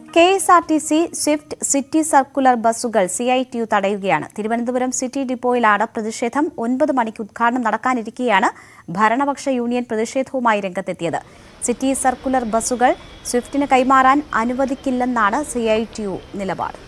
K S R T C Swift city circular ബസ്സുകൾ C I T U തടയുകയാണ് Thiruvananthapuram city ഡിപ്പോയിലാണ് പ്രതിഷേധം ഒൻപത് മണിക്ക് ഉദ്ഘാടനം നടക്കാനിരിക്കെയാണ് ഭരണപക്ഷ യൂണിയൻ പ്രതിഷേധവുമായി രംഗത്തെത്തിയത് സിറ്റി സർക്കുലർ ബസ്സുകൾ സ്വിഫ്റ്റിന് കൈമാറാൻ അനുവദിക്കില്ലെന്നാണ് സി ഐ ടി യു നിലപാട്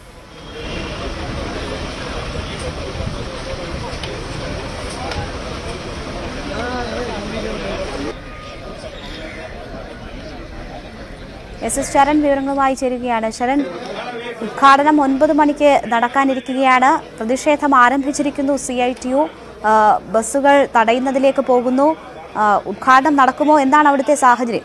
എസ് എസ് ശരൺ വിവരങ്ങളുമായി ചേരുകയാണ് ശരൺ ഉദ്ഘാടനം ഒൻപത് മണിക്ക് നടക്കാനിരിക്കുകയാണ് പ്രതിഷേധം ആരംഭിച്ചിരിക്കുന്നു സി ഐ ടി യു ബസ്സുകൾ തടയുന്നതിലേക്ക് പോകുന്നു ആ, ഉദ്ഘാടനം നടക്കുമോ എന്താണ് അവിടുത്തെ സാഹചര്യം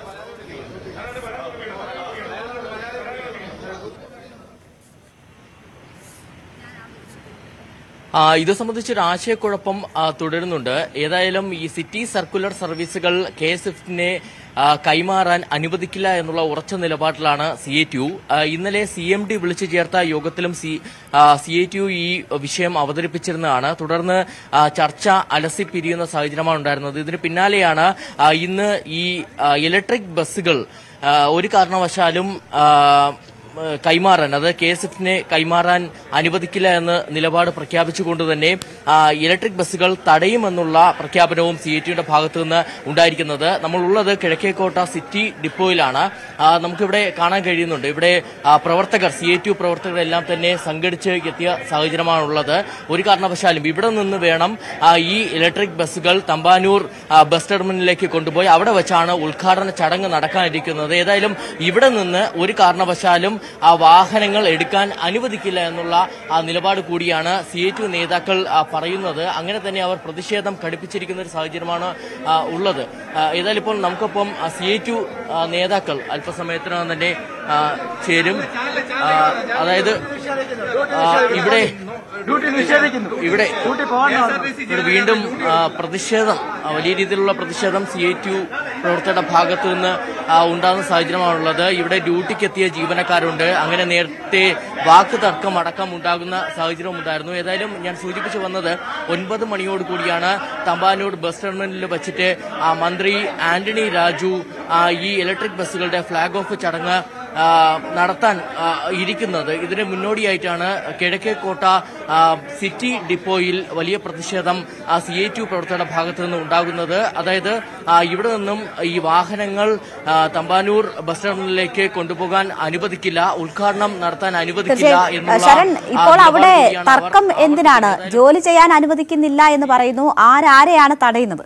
ആ, ഇത് സംബന്ധിച്ചൊരു ആശയക്കുഴപ്പം ആ, തുടരുന്നുണ്ട് ഏതായാലും ഈ സിറ്റി സർക്കുലർ സർവീസുകൾ കെ എസ് എഫിനെ കൈമാറാൻ അനുവദിക്കില്ല എന്നുള്ള ഉറച്ച നിലപാടിലാണ് സി എ ടി യു ഇന്നലെ സി എം ഡി വിളിച്ചു ചേർത്ത യോഗത്തിലും C C A T U ഈ വിഷയം അവതരിപ്പിച്ചിരുന്നതാണ് തുടർന്ന് ആ, ചർച്ച അലസി പിരിയുന്ന സാഹചര്യമാണ് ഉണ്ടായിരുന്നത് ഇതിന് പിന്നാലെയാണ് ആ, ഇന്ന് ഈ ആ, ഇലക്ട്രിക് ബസ്സുകൾ ആ, ഒരു കാരണവശാലും ആ, ഏഹ് കൈമാറാൻ അത് കെ എസ് എഫിനെ കൈമാറാൻ അനുവദിക്കില്ല എന്ന് നിലപാട് പ്രഖ്യാപിച്ചുകൊണ്ട് തന്നെ ആ, ഇലക്ട്രിക് ബസ്സുകൾ തടയുമെന്നുള്ള പ്രഖ്യാപനവും സി ഐ ടിയുടെ ഭാഗത്തു നിന്ന് ഉണ്ടായിരിക്കുന്നത് നമ്മളുള്ളത് കിഴക്കേക്കോട്ട സിറ്റി ഡിപ്പോയിലാണ് ആ, നമുക്കിവിടെ കാണാൻ കഴിയുന്നുണ്ട് ഇവിടെ ആ, പ്രവർത്തകർ സി ഐ ടി പ്രവർത്തകരെല്ലാം തന്നെ സംഘടിച്ച് എത്തിയ സാഹചര്യമാണുള്ളത് ഒരു കാരണവശാലും ഇവിടെ നിന്ന് വേണം ആ, ഈ ഇലക്ട്രിക് ബസ്സുകൾ തമ്പാനൂർ ആ, ബസ് ടെർമിനലിലേക്ക് കൊണ്ടുപോയി അവിടെ വെച്ചാണ് ഉദ്ഘാടന ചടങ്ങ് നടക്കാനിരിക്കുന്നത് ഏതായാലും ഇവിടെ നിന്ന് ഒരു കാരണവശാലും ആ വാഹനങ്ങൾ എടുക്കാൻ അനുവദിക്കില്ല എന്നുള്ള ആ നിലപാട് കൂടിയാണ് സി ഐ ടി നേതാക്കൾ ആ, പറയുന്നത് അങ്ങനെ തന്നെ അവർ പ്രതിഷേധം കടുപ്പിച്ചിരിക്കുന്ന ഒരു സാഹചര്യമാണ് ആ, ഉള്ളത് ആ, ഏതായാലും ഇപ്പോൾ നമുക്കൊപ്പം സി ഐ ടി നേതാക്കൾ അല്പസമയത്തിനകം തന്നെ ആ, ചേരും ആ, അതായത് ആ, ഇവിടെ ഡ്യൂട്ടി നിഷേധിക്കുന്നു ഇവിടെ ഡ്യൂട്ടി പോകാൻ ഇവിടെ വീണ്ടും ആ, പ്രതിഷേധം ആ, വലിയ രീതിയിലുള്ള പ്രതിഷേധം സി ഐ ടി പ്രവർത്തകരുടെ ഭാഗത്തു നിന്ന് ആ, ഉണ്ടാകുന്ന സാഹചര്യമാണുള്ളത് ഇവിടെ ഡ്യൂട്ടിക്ക് എത്തിയ ജീവനക്കാരുണ്ട് അങ്ങനെ നേരത്തെ വാക്ക് തർക്കം അടക്കം ഉണ്ടാകുന്ന സാഹചര്യം ഉണ്ടായിരുന്നു ഏതായാലും ഞാൻ സൂചിപ്പിച്ചു വന്നത് ഒൻപത് മണിയോട് കൂടിയാണ് തമ്പാനൂർ ബസ് ടെർമിനലിൽ വെച്ചിട്ട് ആ, മന്ത്രി ആന്റണി രാജു ആ, ഈ ഇലക്ട്രിക് ബസ്സുകളുടെ ഫ്ളാഗ് ഓഫ് ചടങ്ങ് ആ, നടത്താൻ ആ, ഇരിക്കുന്നത് ഇതിന് മുന്നോടിയായിട്ടാണ് കിഴക്കേക്കോട്ട ആ, സിറ്റി ഡിപ്പോയിൽ വലിയ പ്രതിഷേധം സി ഐ ടി പ്രവർത്തകരുടെ ഭാഗത്തു നിന്ന് ഉണ്ടാകുന്നത് അതായത് ആ, ഇവിടെ നിന്നും ഈ വാഹനങ്ങൾ ആ, തമ്പാനൂർ ബസ് ടെർമിനലിലേക്ക് കൊണ്ടുപോകാൻ അനുവദിക്കില്ല ഉദ്ഘാടനം നടത്താൻ അനുവദിക്കില്ല തീർച്ചയായും എന്നുള്ള ശരൺ ആ, ഇപ്പോൾ നിലപാട് അവിടെ കൂടിയാണ് അവർ തർക്കം എന്തിനാണ് ആവർത്തിക്കുന്നത്. ജോലി ചെയ്യാൻ അനുവദിക്കുന്നില്ല എന്ന് പറയുന്നു ആരാരെയാണ് തടയുന്നത്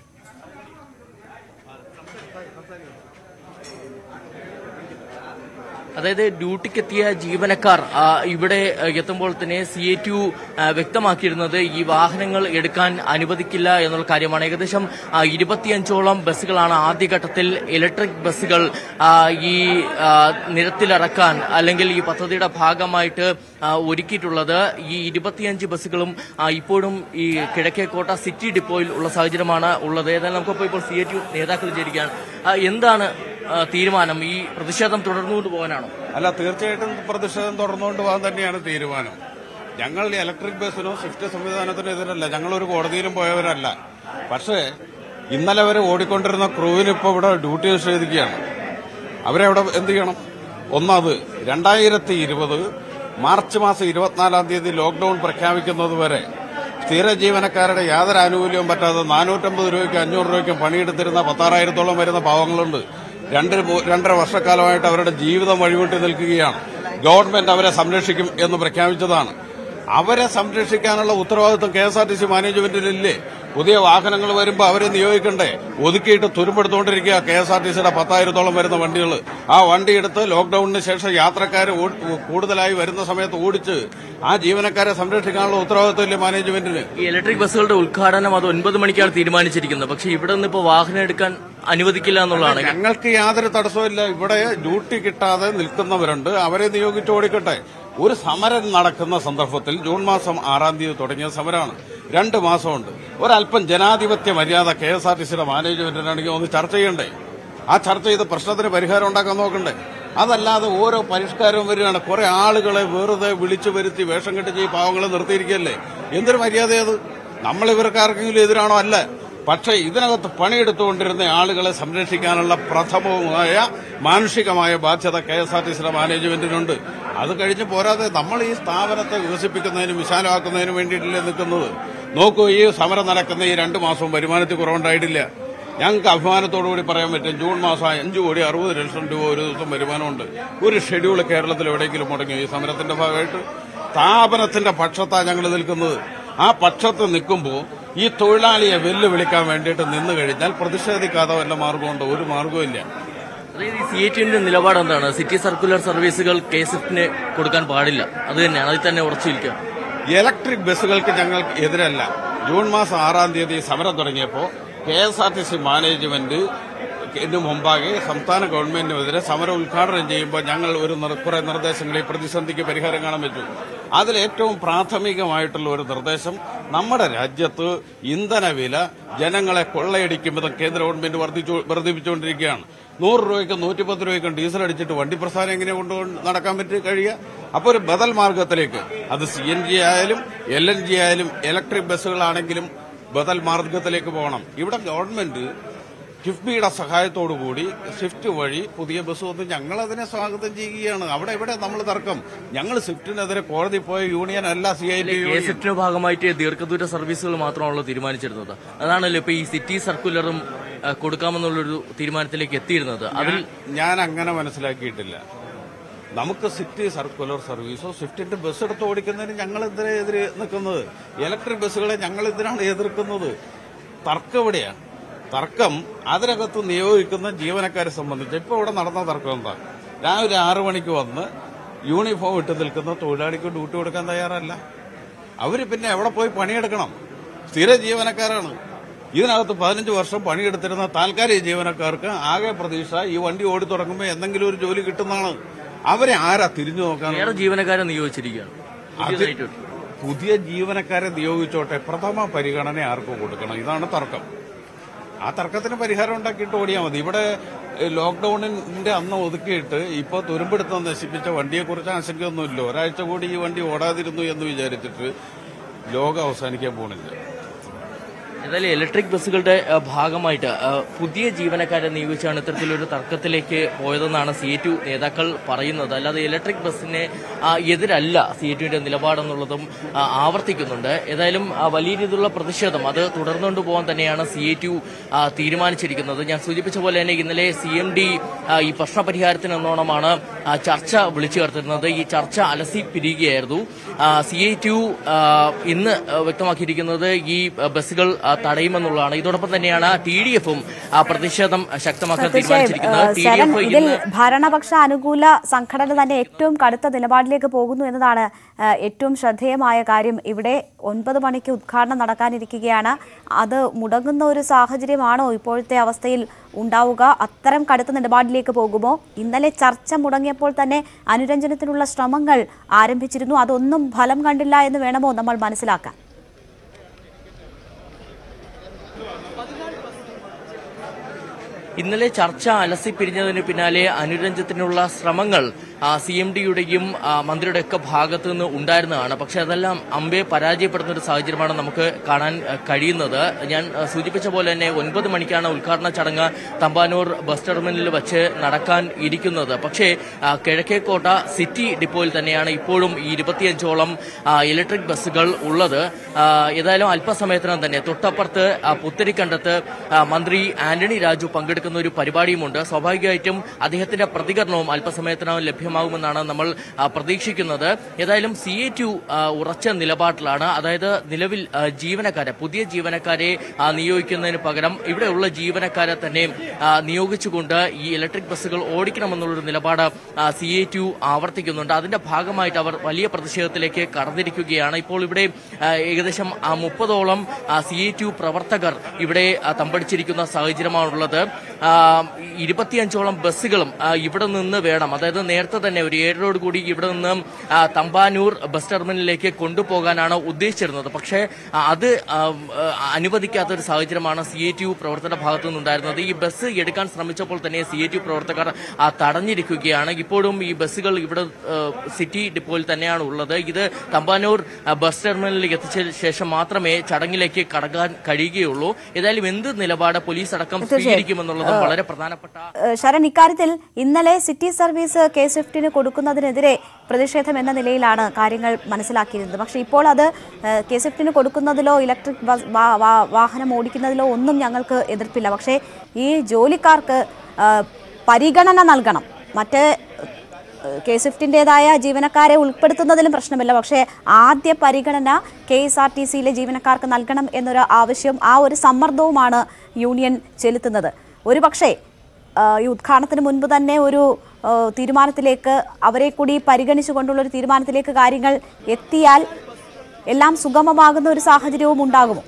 അതായത് ഡ്യൂട്ടിക്കെത്തിയ ജീവനക്കാർ ആ, ഇവിടെ ആ, എത്തുമ്പോൾ തന്നെ സി എ ടു വ്യക്തമാക്കിയിരുന്നത് ഈ വാഹനങ്ങൾ എടുക്കാൻ അനുവദിക്കില്ല എന്നുള്ള കാര്യമാണ് ഏകദേശം ആ, ഇരുപത്തിയഞ്ചോളം ബസ്സുകളാണ് ആദ്യഘട്ടത്തിൽ ഇലക്ട്രിക് ബസ്സുകൾ ആ, ഈ ആ, നിരത്തിലിറക്കാൻ അല്ലെങ്കിൽ ഈ പദ്ധതിയുടെ ഭാഗമായിട്ട് ആ, ഒരുക്കിയിട്ടുള്ളത് ഈ ഇരുപത്തിയഞ്ച് ബസ്സുകളും ആ, ഇപ്പോഴും ഈ കിഴക്കേക്കോട്ട സിറ്റി ഡിപ്പോയിൽ ഉള്ള സാഹചര്യമാണ് ഉള്ളത് ഏതായാലും നമുക്കിപ്പോൾ ഇപ്പോൾ സി എ ടു നേതാക്കൾ ചേരുകയാണ് ആ, എന്താണ് ആ, തീരുമാനം ഈ പ്രതിഷേധം തുടർന്നുകൊണ്ട് പോകാനാണോ അല്ല തീർച്ചയായിട്ടും പ്രതിഷേധം തുടർന്നുകൊണ്ട് പോകാൻ തന്നെയാണ് തീരുമാനം ഞങ്ങൾ ഈ ഇലക്ട്രിക് ബസ്സിനോ സ്വിഫ്റ്റ് സംവിധാനത്തിനോ എതിരല്ല ഞങ്ങളൊരു കോടതിയിലും പോയവരല്ല പക്ഷേ ഇന്നലെ വരെ ഓടിക്കൊണ്ടിരുന്ന ക്രൂവിന് ഇപ്പോൾ ഇവിടെ ഡ്യൂട്ടി നിഷേധിക്കുകയാണ് അവരെവിടെ എന്ത് ചെയ്യണം ഒന്നത് രണ്ടായിരത്തി ഇരുപത് മാർച്ച് മാസം ഇരുപത്തിനാലാം തീയതി ലോക്ഡൌൺ പ്രഖ്യാപിക്കുന്നത് വരെ സ്ഥിര ജീവനക്കാരുടെ യാതൊരു ആനുകൂല്യവും പറ്റാതെ നാനൂറ്റമ്പത് രൂപയ്ക്കും അഞ്ഞൂറ് രൂപയ്ക്കും പണിയെടുത്തിരുന്ന പത്താറായിരത്തോളം വരുന്ന പാവങ്ങളുണ്ട് രണ്ട് മൂ- രണ്ടര വർഷക്കാലമായിട്ട് അവരുടെ ജീവിതം വഴിവിട്ട് നിൽക്കുകയാണ് ഗവൺമെന്റ് അവരെ സംരക്ഷിക്കും എന്ന് പ്രഖ്യാപിച്ചതാണ് അവരെ സംരക്ഷിക്കാനുള്ള ഉത്തരവാദിത്വം K S R T C മാനേജ്മെന്റിലില്ലേ പുതിയ വാഹനങ്ങൾ വരുമ്പോൾ അവരെ നിയോഗിക്കണ്ടേ ഒതുക്കിയിട്ട് തുരുമ്പെടുത്തുകൊണ്ടിരിക്കുക കെ എസ് ആർ ടി സിയുടെ പത്തായിരത്തോളം വരുന്ന വണ്ടികൾ ആ വണ്ടി എടുത്ത് ലോക്ഡൌണിന് ശേഷം യാത്രക്കാർ കൂടുതലായി വരുന്ന സമയത്ത് ഓടിച്ച് ആ ജീവനക്കാരെ സംരക്ഷിക്കാനുള്ള ഉത്തരവാദിത്വം ഇല്ലേ മാനേജ്മെന്റിന് ഈ ഇലക്ട്രിക് ബസ്സുകളുടെ ഉദ്ഘാടനം അത് ഒൻപത് മണിക്കാണ് തീരുമാനിച്ചിരിക്കുന്നത് പക്ഷേ ഇവിടെ നിന്ന് ഇപ്പോൾ വാഹനം എടുക്കാൻ അനുവദിക്കില്ല എന്നുള്ളതാണ് ഞങ്ങൾക്ക് യാതൊരു തടസ്സമില്ല ഇവിടെ ഡ്യൂട്ടി കിട്ടാതെ നിൽക്കുന്നവരുണ്ട് അവരെ നിയോഗിച്ച് ഓടിക്കട്ടെ ഒരു സമരം നടക്കുന്ന സന്ദർഭത്തിൽ ജൂൺ മാസം ആറാം തീയതി തുടങ്ങിയ സമരമാണ് രണ്ട് മാസമുണ്ട് ഒരല്പം ജനാധിപത്യ മര്യാദ കെ എസ് ആർ ടി സിയുടെ മാനേജ്മെന്റിനാണെങ്കിൽ ഒന്ന് ചർച്ച ചെയ്യണ്ടേ ആ ചർച്ച ചെയ്ത് പ്രശ്നത്തിന് പരിഹാരം ഉണ്ടാക്കാൻ നോക്കണ്ടേ അതല്ലാതെ ഓരോ പരിഷ്കാരവും വരികയാണ് കുറെ ആളുകളെ വെറുതെ വിളിച്ചു വരുത്തി വേഷം കെട്ടിച്ച് ഈ പാവങ്ങളെ നിർത്തിയിരിക്കുകയല്ലേ എന്തൊരു മര്യാദയത് നമ്മൾ ഇവർക്ക് ആർക്കെങ്കിലും എതിരാണോ അല്ല പക്ഷേ ഇതിനകത്ത് പണിയെടുത്തുകൊണ്ടിരുന്ന ആളുകളെ സംരക്ഷിക്കാനുള്ള പ്രഥമവുമായ മാനുഷികമായ ബാധ്യത കെ എസ് ആർ ടി സിയുടെ മാനേജ്മെന്റിനുണ്ട് അത് കഴിഞ്ഞ് പോരാതെ നമ്മൾ ഈ സ്ഥാപനത്തെ വികസിപ്പിക്കുന്നതിനും വിശാലമാക്കുന്നതിനും വേണ്ടിയിട്ടല്ലേ നിൽക്കുന്നത് നോക്കൂ ഈ സമരം നടക്കുന്ന ഈ രണ്ടു മാസവും വരുമാനത്തിൽ കുറവുണ്ടായിട്ടില്ല ഞങ്ങൾക്ക് അഭിമാനത്തോടു കൂടി പറയാൻ പറ്റും ജൂൺ മാസം അഞ്ചു കോടി അറുപത് ലക്ഷം രൂപ ഒരു ദിവസം വരുമാനമുണ്ട് ഒരു ഷെഡ്യൂൾ കേരളത്തിൽ എവിടെയെങ്കിലും മുടങ്ങി ഈ സമരത്തിന്റെ ഭാഗമായിട്ട് സ്ഥാപനത്തിന്റെ പക്ഷത്താണ് ഞങ്ങൾ നിൽക്കുന്നത് ആ പക്ഷത്ത് നിൽക്കുമ്പോൾ ഈ തൊഴിലാളിയെ വെല്ലുവിളിക്കാൻ വേണ്ടിയിട്ട് നിന്ന് കഴിഞ്ഞാൽ പ്രതിഷേധിക്കാതെ വല്ല മാർഗമുണ്ടോ ഒരു മാർഗവും ഇല്ല അതായത് ഈ സി ഐ ടിയുടെ നിലപാട് എന്താണ് സിറ്റി സർക്കുലർ സർവീസുകൾ കെ എസ് എഫിന് കൊടുക്കാൻ പാടില്ല അത് തന്നെയാണ് അതിൽ തന്നെ ഉറച്ചിരിക്കുക ഇലക്ട്രിക് ബസ്സുകൾക്ക് ഞങ്ങൾ എതിരല്ല ജൂൺ മാസം ആറാം തീയതി സമരം തുടങ്ങിയപ്പോൾ K S R T C management ഇതിനു മുമ്പാകെ സംസ്ഥാന ഗവൺമെന്റിനെതിരെ സമരം ഉദ്ഘാടനം ചെയ്യുമ്പോൾ ഞങ്ങൾ ഒരു നിർ- കുറെ നിർദ്ദേശങ്ങൾ ഈ പ്രതിസന്ധിക്ക് പരിഹാരം കാണാൻ പറ്റും അതിൽ ഏറ്റവും പ്രാഥമികമായിട്ടുള്ള ഒരു നിർദ്ദേശം നമ്മുടെ രാജ്യത്ത് ഇന്ധനവില ജനങ്ങളെ കൊള്ളയടിക്കും വിധം കേന്ദ്ര ഗവൺമെന്റ് വർദ്ധിച്ചു വർദ്ധിപ്പിച്ചുകൊണ്ടിരിക്കുകയാണ് നൂറ് രൂപയ്ക്കും നൂറ്റിപ്പത്ത് രൂപയ്ക്കും ഡീസൽ അടിച്ചിട്ട് വണ്ടി പ്രസ്ഥാനം എങ്ങനെ കൊണ്ടുകൊണ്ട് നടക്കാൻ പറ്റി കഴിയുക അപ്പോൾ ഒരു ബദൽ മാർഗത്തിലേക്ക് അത് സി എൻ ജി ആയാലും എൽ എൻ ജി ആയാലും ഇലക്ട്രിക് ബസ്സുകളാണെങ്കിലും ബദൽ മാർഗത്തിലേക്ക് പോകണം ഇവിടെ ഗവൺമെന്റ് കിഫ്ബിയുടെ സഹായത്തോടുകൂടി സ്വിഫ്റ്റ് വഴി പുതിയ ബസ് വന്ന് ഞങ്ങൾ അതിനെ സ്വാഗതം ചെയ്യുകയാണ് അവിടെ എവിടെ നമ്മൾ തർക്കം ഞങ്ങൾ സ്വിഫ്റ്റിനെതിരെ കോടതി പോയ യൂണിയൻ അല്ല C I T K union S എഫിന് ഭാഗമായിട്ട് ദീർഘദൂര സർവീസുകൾ മാത്രമാണല്ലോ തീരുമാനിച്ചിരുന്നത് അതാണല്ലോ ഇപ്പൊ ഈ സിറ്റി സർക്കുലറും ആ, കൊടുക്കാമെന്നുള്ളൊരു തീരുമാനത്തിലേക്ക് എത്തിയിരുന്നത് അതിൽ ഞാൻ അങ്ങനെ മനസ്സിലാക്കിയിട്ടില്ല നമുക്ക് സിറ്റി സർക്കുലർ സർവീസോ സ്വിഫ്റ്റിന്റെ ബസ് എടുത്ത് ഓടിക്കുന്നതിന് ഞങ്ങൾ എന്തിനാ എതിരെ നിൽക്കുന്നത് ഇലക്ട്രിക് ബസ്സുകളെ ഞങ്ങൾ എന്തിനാണ് എതിർക്കുന്നത് തർക്കം എവിടെയാണ് തർക്കം അതിനകത്ത് നിയോഗിക്കുന്ന ജീവനക്കാരെ സംബന്ധിച്ച് ഇപ്പോൾ ഇവിടെ നടന്ന തർക്കം എന്താ രാവിലെ ആറു മണിക്ക് വന്ന് യൂണിഫോം ഇട്ട് നിൽക്കുന്ന തൊഴിലാളിക്ക് ഡ്യൂട്ടി കൊടുക്കാൻ തയ്യാറല്ല അവര് പിന്നെ എവിടെ പോയി പണിയെടുക്കണം സ്ഥിര ജീവനക്കാരാണ് ഇതിനകത്ത് പതിനഞ്ച് വർഷം പണിയെടുത്തിരുന്ന താൽക്കാലിക ജീവനക്കാർക്ക് ആകെ പ്രതീക്ഷ ഈ വണ്ടി ഓടി തുടങ്ങുമ്പോൾ എന്തെങ്കിലും ഒരു ജോലി കിട്ടുന്നതാണ് അവരെ ആരാ തിരിഞ്ഞു നോക്കാൻ വേറെ ജീവനക്കാരെ നിയോഗിച്ചിരിക്കുകയാണ് പുതിയതായിട്ട്. പുതിയ ജീവനക്കാരെ നിയോഗിച്ചോട്ടെ പ്രഥമ പരിഗണന ആർക്ക് കൊടുക്കണം ഇതാണ് തർക്കം ആ തർക്കത്തിന് പരിഹാരം ഉണ്ടാക്കിയിട്ട് ഓടിയാൽ മതി ഇവിടെ ഏഹ്, ലോക്ക്ഡൌണിന്റെ അന്ന് ഒതുക്കിയിട്ട് ഇപ്പോൾ തുരുമ്പെടുത്ത് നശിപ്പിച്ച വണ്ടിയെക്കുറിച്ച് ആശങ്കയൊന്നുമില്ല ഒരാഴ്ച കൂടി ഈ വണ്ടി ഓടാതിരുന്നു എന്ന് വിചാരിച്ചിട്ട് ലോകം അവസാനിക്കാൻ പോണില്ല ഏതായാലും ഇലക്ട്രിക് ബസ്സുകളുടെ ആ, ഭാഗമായിട്ട് ആ, പുതിയ ജീവനക്കാരെ നിയോഗിച്ചാണ് ഇത്തരത്തിലൊരു തർക്കത്തിലേക്ക് പോയതെന്നാണ് സി എ ടു നേതാക്കൾ പറയുന്നത് അല്ലാതെ ഇലക്ട്രിക് ബസ്സിന് ആ, എതിരല്ല സി എ ടുവിന്റെ നിലപാടെന്നുള്ളതും ആ, ആവർത്തിക്കുന്നുണ്ട് ഏതായാലും ആ, വലിയ രീതിയിലുള്ള പ്രതിഷേധം അത് തുടർന്നുകൊണ്ട് പോകാൻ തന്നെയാണ് സി എ ടു തീരുമാനിച്ചിരിക്കുന്നത് ഞാൻ സൂചിപ്പിച്ച പോലെ തന്നെ ഇന്നലെ സി എം ഡി ഈ പ്രശ്നപരിഹാരത്തിന് എന്നോണമാണ് ആ, ചർച്ച വിളിച്ചു ചേർത്തിരുന്നത് ഈ ചർച്ച അലസി പിരിയുകയായിരുന്നു സി ഐ ടു ഇന്ന് ആ, വ്യക്തമാക്കിയിരിക്കുന്നത് ഈ ആ, ബസ്സുകൾ ആ, തടയുമെന്നുള്ളതാണ് ഇതോടൊപ്പം തന്നെയാണ് ടി ഡി എഫും പ്രതിഷേധം ശക്തമാക്കാൻ തീർച്ചയായും തീരുമാനിച്ചിരിക്കുന്നത് ഏഹ്, ടി ഡി ശരൺ എഫ് ഇതിൽ ഇന്ന് ഭരണപക്ഷ അനുകൂല സംഘടന തന്നെ ഏറ്റവും കടുത്ത നിലപാടിലേക്ക് പോകുന്നു എന്നതാണ് ഏഹ്, ഏറ്റവും ശ്രദ്ധേയമായ കാര്യം ഇവിടെ ഒൻപത് മണിക്ക് ഉദ്ഘാടനം നടക്കാനിരിക്കുകയാണ് അത് മുടങ്ങുന്ന ഒരു സാഹചര്യമാണോ ഇപ്പോഴത്തെ അവസ്ഥയിൽ ഉണ്ടാവുക അത്തരം കടുത്ത നിലപാടിലേക്ക് പോകുമോ ഇന്നലെ ചർച്ച മുടങ്ങിയപ്പോൾ തന്നെ അനുരഞ്ജനത്തിനുള്ള ശ്രമങ്ങൾ ആരംഭിച്ചിരുന്നു അതൊന്നും ഫലം കണ്ടില്ല എന്ന് വേണമോ നമ്മൾ മനസ്സിലാക്കാൻ ഇന്നലെ ചർച്ച അലസിപ്പിരിഞ്ഞതിന് പിന്നാലെ അനുരഞ്ജനത്തിനുള്ള ശ്രമങ്ങൾ സി എം ഡിയുടെയും മന്ത്രിയുടെ ഒക്കെ ഭാഗത്തു നിന്ന് ഉണ്ടായിരുന്നതാണ് പക്ഷെ അതെല്ലാം അമ്പെ പരാജയപ്പെടുന്ന ഒരു സാഹചര്യമാണ് നമുക്ക് കാണാൻ ആ, കഴിയുന്നത് ഞാൻ ആ, സൂചിപ്പിച്ച പോലെ തന്നെ ഒൻപത് മണിക്കാണ് ഉദ്ഘാടന ചടങ്ങ് തമ്പാനൂർ ബസ് ടെർമിനലിൽ വെച്ച് നടക്കാൻ ഇരിക്കുന്നത് പക്ഷേ ആ, കിഴക്കേക്കോട്ട സിറ്റി ഡിപ്പോയിൽ തന്നെയാണ് ഇപ്പോഴും ഈ ഇരുപത്തിയഞ്ചോളം ആ, ഇലക്ട്രിക് ബസ്സുകൾ ഉള്ളത് ആ, ഏതായാലും അല്പസമയത്തിനകം തന്നെ തൊട്ടപ്പുറത്ത് ആ, പുത്തരിക്കണ്ടത്ത് ആ, മന്ത്രി ആന്റണി രാജു പങ്കെടുക്കുന്ന ഒരു പരിപാടിയുമുണ്ട് സ്വാഭാവികമായിട്ടും അദ്ദേഹത്തിന്റെ പ്രതികരണവും അല്പസമയത്തിനകം ലഭ്യമാകുമെന്നാണ് നമ്മൾ ആ, പ്രതീക്ഷിക്കുന്നത് ഏതായാലും സി എ ടു ഉറച്ച നിലപാടിലാണ് അതായത് നിലവിൽ ആ, ജീവനക്കാരെ പുതിയ ജീവനക്കാരെ ആ, നിയോഗിക്കുന്നതിന് പകരം ഇവിടെയുള്ള ജീവനക്കാരെ തന്നെ ആ, നിയോഗിച്ചുകൊണ്ട് ഈ ഇലക്ട്രിക് ബസ്സുകൾ ഓടിക്കണമെന്നുള്ളൊരു നിലപാട് സി എ ടു ആവർത്തിക്കുന്നുണ്ട് അതിന്റെ ഭാഗമായിട്ട് അവർ വലിയ പ്രതിഷേധത്തിലേക്ക് കടന്നിരിക്കുകയാണ് ഇപ്പോൾ ഇവിടെ ആ, ഏകദേശം ആ, മുപ്പതോളം സി എ ടു പ്രവർത്തകർ ഇവിടെ ആ, തമ്പടിച്ചിരിക്കുന്ന സാഹചര്യമാണുള്ളത് ആ, ഇരുപത്തിയഞ്ചോളം ബസ്സുകളും ആ, ഇവിടെ നിന്ന് വേണം അതായത് നേരത്തെ തന്നെ ഒരു ഏഴരോട് കൂടി ഇവിടെ നിന്ന് ആ, തമ്പാനൂർ ബസ് ടെർമിനലിലേക്ക് കൊണ്ടുപോകാനാണ് ഉദ്ദേശിച്ചിരുന്നത് പക്ഷേ ആ, അത് ആ, ആ, അനുവദിക്കാത്ത ഒരു സാഹചര്യമാണ് സി എ ടി യു പ്രവർത്തകരുടെ ഭാഗത്തു നിന്നുണ്ടായിരുന്നത് ഈ ബസ് എടുക്കാൻ ശ്രമിച്ചപ്പോൾ തന്നെ സി എ ടി യു പ്രവർത്തകർ ആ, തടഞ്ഞിരിക്കുകയാണ് ഇപ്പോഴും ഈ ബസ്സുകൾ ഇവിടെ ആ, സിറ്റി ഡിപ്പോയിൽ തന്നെയാണ് ഉള്ളത് ഇത് തമ്പാനൂർ ആ, ബസ് ടെർമിനലിൽ എത്തിച്ച ശേഷം മാത്രമേ ചടങ്ങിലേക്ക് കടക്കാൻ കഴിയുകയുള്ളൂ ഏതായാലും എന്ത് നിലപാട് പോലീസ് അടക്കം സ്വീകരിക്കുമെന്നുള്ളത് വളരെ പ്രധാനപ്പെട്ട ഏഹ് ശരൺ ഇക്കാര്യത്തിൽ ഇന്നലെ സിറ്റി സർവീസ് കെ സ്വിഫ്റ്റിന് കൊടുക്കുന്നതിനെതിരെ പ്രതിഷേധം എന്ന നിലയിലാണ് കാര്യങ്ങൾ മനസ്സിലാക്കിയിരുന്നത് പക്ഷേ ഇപ്പോൾ അത് ഏഹ് കെ സ്വിഫ്റ്റിന് കൊടുക്കുന്നതിലോ ഇലക്ട്രിക് ബസ് വാ- വാ- വാഹനം ഓടിക്കുന്നതിലോ ഒന്നും ഞങ്ങൾക്ക് എതിർപ്പില്ല പക്ഷേ ഈ ജോലിക്കാർക്ക് ഏഹ് പരിഗണന നൽകണം മറ്റ് കെ സ്വിഫ്റ്റിൻ്റെതായ ജീവനക്കാരെ ഉൾപ്പെടുത്തുന്നതിലും പ്രശ്നമില്ല പക്ഷേ ആദ്യ പരിഗണന കെ എസ് ആർ ടി സിയിലെ ജീവനക്കാർക്ക് നൽകണം എന്നൊരു ആവശ്യം ആ ഒരു സമ്മർദ്ദവുമാണ് യൂണിയൻ ചെലുത്തുന്നത് ഒരു പക്ഷേ ആ, ഈ ഉദ്ഘാടനത്തിന് മുൻപ് തന്നെ ഒരു ആ, തീരുമാനത്തിലേക്ക് അവരെ കൂടി പരിഗണിച്ചുകൊണ്ടുള്ള ഒരു തീരുമാനത്തിലേക്ക് കാര്യങ്ങൾ എത്തിയാൽ എല്ലാം സുഗമമാകുന്ന ഒരു സാഹചര്യവും ഉണ്ടാകുമോ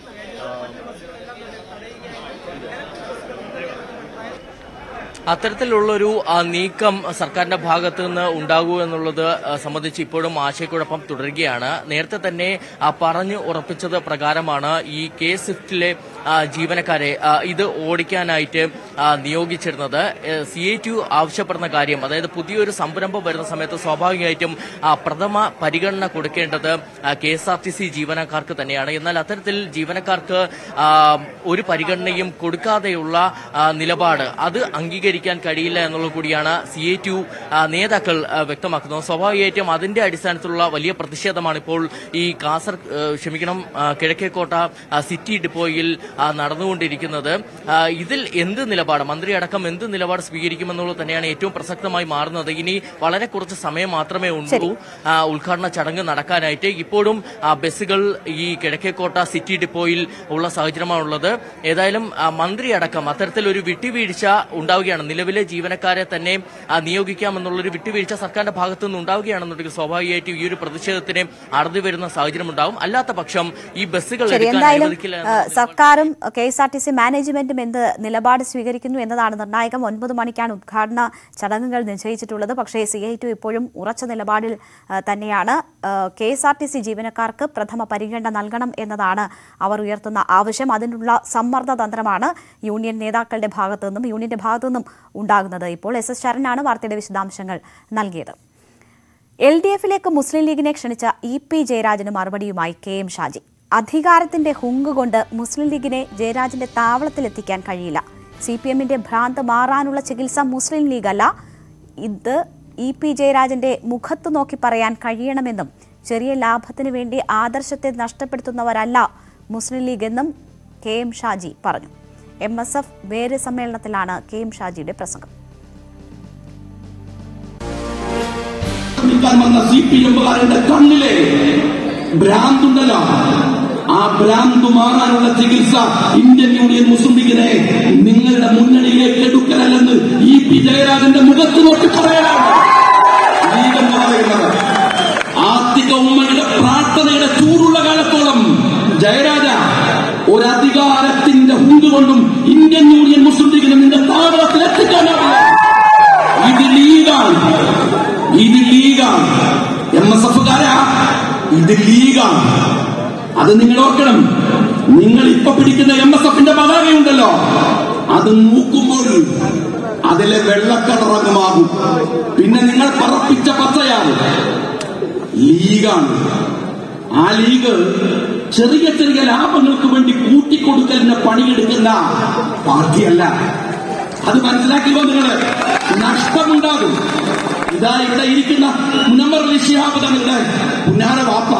അത്തരത്തിലുള്ളൊരു ആ, നീക്കം സർക്കാരിന്റെ ഭാഗത്ത് നിന്ന് ഉണ്ടാകൂ എന്നുള്ളത് ആ, സംബന്ധിച്ച് ഇപ്പോഴും ആശയക്കുഴപ്പം തുടരുകയാണ് നേരത്തെ തന്നെ ആ, പറഞ്ഞു ഉറപ്പിച്ചത് പ്രകാരമാണ് ഈ കെ സ്വിഫ്റ്റിലെ ആ, ജീവനക്കാരെ ആ, ഇത് ഓടിക്കാനായിട്ട് ആ, നിയോഗിച്ചിരുന്നത് സി എ ടി ആവശ്യപ്പെടുന്ന കാര്യം അതായത് പുതിയൊരു സംരംഭം വരുന്ന സമയത്ത് സ്വാഭാവികമായിട്ടും ആ, പ്രഥമ പരിഗണന കൊടുക്കേണ്ടത് K S R T C ജീവനക്കാർക്ക് തന്നെയാണ് എന്നാൽ അത്തരത്തിൽ ജീവനക്കാർക്ക് ആ, ഒരു പരിഗണനയും കൊടുക്കാതെയുള്ള ആ, നിലപാട് അത് അംഗീകരിക്കാൻ കഴിയില്ല എന്നുള്ളത് കൂടിയാണ് സി എ ടു നേതാക്കൾ ആ, വ്യക്തമാക്കുന്നത് സ്വാഭാവികമായിട്ടും അതിന്റെ അടിസ്ഥാനത്തിലുള്ള വലിയ പ്രതിഷേധമാണ് ഇപ്പോൾ ഈ കാസർ ആ, ക്ഷമിക്കണം ആ, കിഴക്കേക്കോട്ട ആ, സിറ്റി ഡിപ്പോയിൽ ആ, നടന്നുകൊണ്ടിരിക്കുന്നത് ആ, ഇതിൽ എന്ത് നിലപാട് മന്ത്രി അടക്കം എന്ത് നിലപാട് സ്വീകരിക്കുമെന്നുള്ളത് തന്നെയാണ് ഏറ്റവും പ്രസക്തമായി മാറുന്നത് ഇനി വളരെ കുറച്ച് സമയം മാത്രമേ ഉള്ളൂ ആ, ഉദ്ഘാടന ചടങ്ങ് നടക്കാനായിട്ട് ഇപ്പോഴും ആ, ബസ്സുകൾ ഈ കിഴക്കേക്കോട്ട സിറ്റി ഡിപ്പോയിൽ ഉള്ള സാഹചര്യമാണുള്ളത് ഏതായാലും ആ, മന്ത്രി അടക്കം അത്തരത്തിൽ ഒരു വിട്ടുവീഴ്ച ഉണ്ടാവുകയാണ് നിലവിലെ ജീവനക്കാരെ തന്നെ ആ, നിയോഗിക്കാമെന്നുള്ളൊരു വിട്ടുവീഴ്ച സർക്കാരിന്റെ ഭാഗത്തു നിന്ന് ഉണ്ടാവുകയാണെന്നുണ്ടെങ്കിൽ സ്വാഭാവികമായിട്ടും ഈ ഒരു പ്രതിഷേധത്തിന് അറുതി വരുന്ന സാഹചര്യം ഉണ്ടാവും അല്ലാത്ത പക്ഷം ഈ ബസ്സുകൾ ശരി എടുക്കാൻ എന്തായാലും അനുവദിക്കില്ല ഏഹ്, എന്നുള്ളത് സർക്കാരും K S R T C മാനേജ്മെന്റും എന്ത് നിലപാട് സ്വീകരിക്കുന്നു എന്നതാണ് നിർണായകം ഒൻപത് മണിക്കാണ് ഉദ്ഘാടന ചടങ്ങുകൾ നിശ്ചയിച്ചിട്ടുള്ളത് പക്ഷേ സി ഐ ടു ഇപ്പോഴും ഉറച്ച നിലപാടിൽ ഏഹ്, തന്നെയാണ് K S R T C ജീവനക്കാർക്ക് പ്രഥമ പരിഗണന നൽകണം എന്നതാണ് അവർ ഉയർത്തുന്ന ആവശ്യം അതിനുള്ള സമ്മർദ്ദ തന്ത്രമാണ് യൂണിയൻ നേതാക്കളുടെ ഭാഗത്തു നിന്നും യൂണിയന്റെ ഭാഗത്തു നിന്നും ഉണ്ടാകുന്നത് ഇപ്പോൾ എസ് എസ് ശരനാണ് വാർത്തയുടെ വിശദാംശങ്ങൾ നൽകിയത് എൽ ഡി എഫിലേക്ക് മുസ്ലിം ലീഗിനെ ക്ഷണിച്ച ഇ പി ജയരാജന് മറുപടിയുമായി കെ എം ഷാജി അധികാരത്തിന്റെ ഹുങ്ക് കൊണ്ട് മുസ്ലിം ലീഗിനെ ജയരാജന്റെ താവളത്തിലെത്തിക്കാൻ കഴിയില്ല സി പി എമ്മിന്റെ ഭ്രാന്ത് മാറാനുള്ള ചികിത്സ മുസ്ലിം ലീഗല്ല ഇത് ഇ പി ജയരാജന്റെ മുഖത്ത് നോക്കി പറയാൻ കഴിയണമെന്നും ചെറിയ ലാഭത്തിന് വേണ്ടി ആദർശത്തെ നഷ്ടപ്പെടുത്തുന്നവരല്ല മുസ്ലിം ലീഗ് എന്നും കെ എം ഷാജി പറഞ്ഞു എം എസ് എഫ് വേറെ സമ്മേളനത്തിലാണ് കെ എം ഷാജിയുടെ പ്രസംഗം ശ്രമിക്കാൻ വന്ന സി പി എമ്മുകാരുടെ കണ്ണിലെ ഭ്രാന്തുണ്ടല്ലോ ആ ഭ്രാന്ത് മാറാനുള്ള ചികിത്സ ഇന്ത്യൻ യൂണിയൻ മുസ്ലിം ലീഗിനെ നിങ്ങളുടെ മുന്നണിയിലേക്ക് എടുക്കലല്ലെന്ന് ഇ പി ജയരാജന്റെ മുഖത്ത് നോക്കി പറയാനാണ് ലീഗെന്ന് പറയുന്നത് ആത്തിക ഉമ്മയുടെ പ്രാർത്ഥനയുടെ ചൂടുള്ള കാലത്തോളം ജയരാജ ഒരധികാരത്തിന്റെ ഹുങ്ക് കൊണ്ടും ഇന്ത്യൻ യൂണിയൻ മുസ്ലിം ലീഗിനെ നിന്റെ താവളത്തിൽ എത്തിക്കാനാവില്ല ഇത് ലീഗാണ് ഇത് ലീഗാണ് എം എസ് എഫുകാരാ ഇത് ലീഗാണ് അത് നിങ്ങൾ ഓർക്കണം നിങ്ങൾ ഇപ്പൊ പിടിക്കുന്ന എം എസ് എഫിന്റെ പതാകയുണ്ടല്ലോ അത് നോക്കുമ്പോൾ അതിലെ വെള്ളക്കളറങ്ങുമാകും പിന്നെ നിങ്ങൾ പറപ്പിച്ച പച്ചയാണ് ലീഗാണ് ആ ലീഗ് ചെറിയ ചെറിയ ലാഭങ്ങൾക്ക് വേണ്ടി കൂട്ടിക്കൊടുക്കലിന് പണിയെടുക്കുന്ന പാർട്ടിയല്ല അത് മനസ്സിലാക്കിയോ നിങ്ങള് നഷ്ടമുണ്ടാകും ഇതാ ഇവിടെ ഇരിക്കുന്ന മുനമ്മർ അലി ശിഹാബ് തങ്ങളുടെ പുന്നാര വാപ്പ